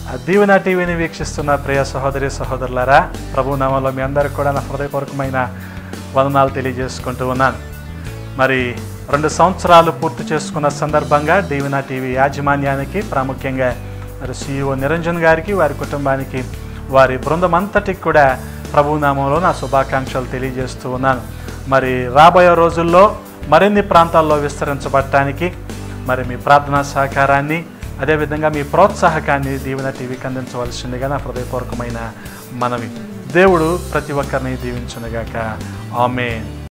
ఆ దీవెన టీవీని వీక్షిస్తున్న ప్రియ సహోదరి సహోదరులారా ప్రభు నామంలో మీ అందరికి కూడా నా హృదయపూర్వకమైన వందనాలు తెలియజేసుకుంటూ ఉన్నాను మరి రెండు సంవత్సరాలు పూర్తి చేసుకున్న సందర్భంగా దీవెన టీవీ యాజమాన్యానికి ప్రాముఖ్యంగా మరి సిఇఓ నిరంజన్ గారికి వారి కుటుంబానికి వారి బృందం అంతటికి కూడా ప్రభు నామంలో నా శుభాకాంక్షలు తెలియజేస్తూ ఉన్నాను మరి రాబోయే రోజుల్లో మరిన్ని ప్రాంతాల్లో విస్తరించబడటానికి మరి మీ ప్రార్థనా సహకారాన్ని అదేవిధంగా మీ ప్రోత్సాహకాన్ని దీవెన టీవీకి అందించవలసిందిగా నా హృదయపూర్వకమైన మనవి దేవుడు ప్రతి ఒక్కరిని దీవించునుగాక ఆమెన్